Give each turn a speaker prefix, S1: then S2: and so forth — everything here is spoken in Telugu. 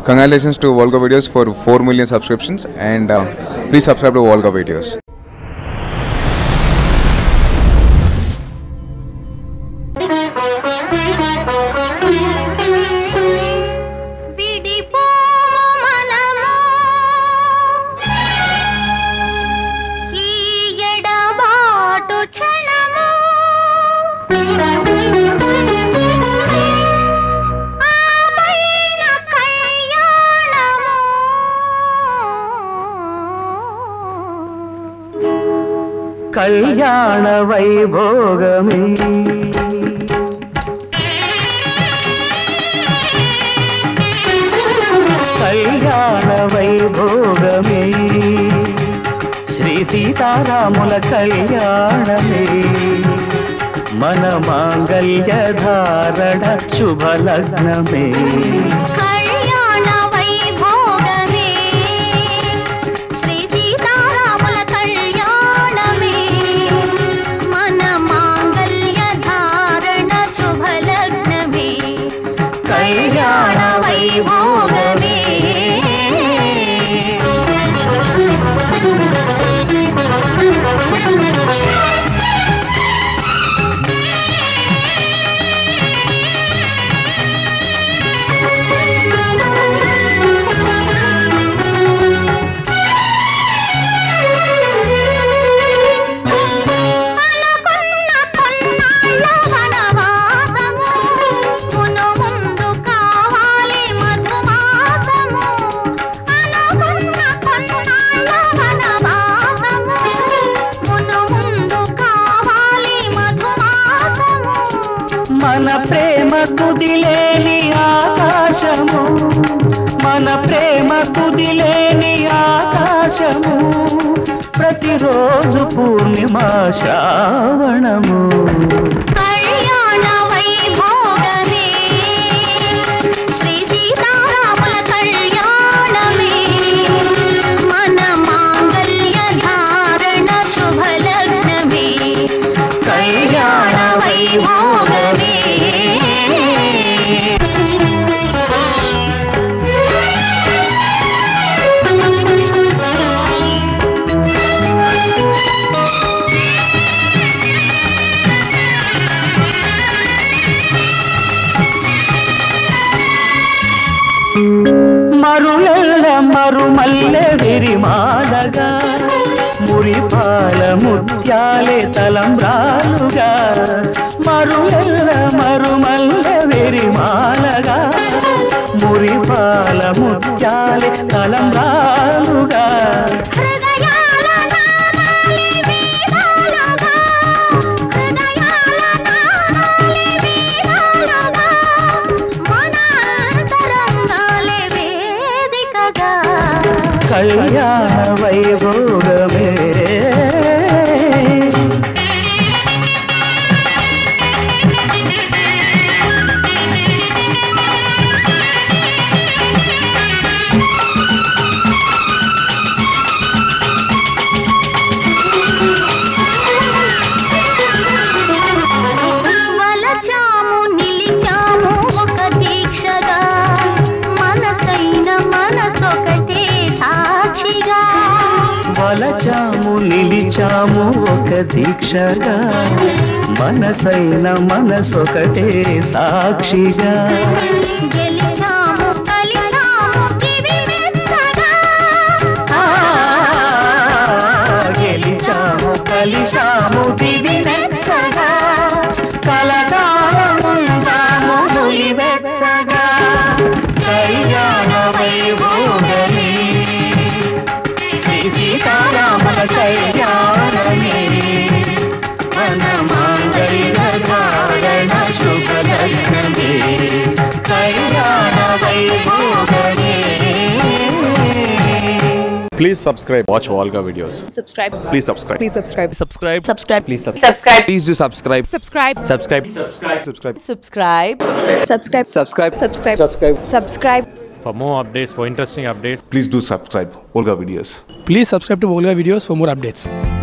S1: Congratulations to Volga Videos for 4 million subscriptions and uh, please subscribe to Volga Videos.
S2: విడిపోము మనము ఈ ఎడబాటు క్షణము ఆపైన కళ్యాణము
S3: కళ్యాణ వైభోగమే కళ్యాణ వైభోగమే శ్రీ సీతారాముల కళ్యాణమే మన మాంగళ్య ధారణ శుభలగ్నమే
S2: కళ్యాణ వైభోగమే శ్రీ సీతారాముల కళ్యాణమే మన మాంగళ్య ధారణ శుభలగ్నమే కళ్యాణ వైభోగమే అనుకున్న కొన్నాళ్ళ వనవాసము మును ముందు కావాలి మధుమాసము అనుకున్న కొన్నాళ్ళ వనవాసము మును ముందు కావాలి మధుమాసము
S3: మన ప్రేమ కుదిలేని ఆకాశము మన ప్రేమ కుదిలేని ఆకాశము ప్రతిరోజు పూర్ణిమ శ్రావణము
S2: కళ్యాణ వైభోగమే శ్రీ సీతారాముల కళ్యాణమే మన మాంగళ్య ధారణ శుభలగ్నమే కళ్యాణ వైభోగమే
S3: మరులెల్ల మరుమల్లె విరిమాలగా మురిపాల ముత్యాలే తలంబ్రాలుగా మరులెల్ల మరుమల్లె విరిమాలగా మురిపాల ముత్యాలే తలంబ్రాలుగా
S2: హృదయాల నాదాలి వీణాలుగా హృదయాల నాదాలి వీణాలుగా మన అంతరంగాలే వేదికగా
S3: కళ్యాణ వైభోగమే
S2: వలచాము నిలిచాము ఒక దీక్షగా మనసైన మనసొకటే సాక్షిగా
S3: వలచాము నిలిచాము ఒక దీక్షగా మనసైన మనసొకటే సాక్షిగా
S2: గెలిచాము కలిచాము దివి మెచ్చగా
S3: ఆ, గెలిచాము కలిశాము దివి నెచ్చగా కలకాలముందాము నులి వెచ్చగా కళ్యాణ వైభోగమే శ్రీ సీతారాముల కళ్యాణమే మన మాంగళ్య ధారణ శుభలగ్నమే కళ్యాణ వైభోగమే
S1: Please subscribe. Watch Volga Videos.
S4: subscribe
S1: Please subscribe.
S4: please subscribe
S5: subscribe
S4: subscribe
S5: please subscribe
S4: subscribe
S5: please do subscribe
S4: subscribe
S5: subscribe
S1: Subscribe.
S4: subscribe subscribe
S5: subscribe
S4: subscribe subscribe subscribe
S6: For more updates, for interesting updates,
S1: Please do subscribe. Volga Videos.
S7: Please subscribe to Volga videos for more updates.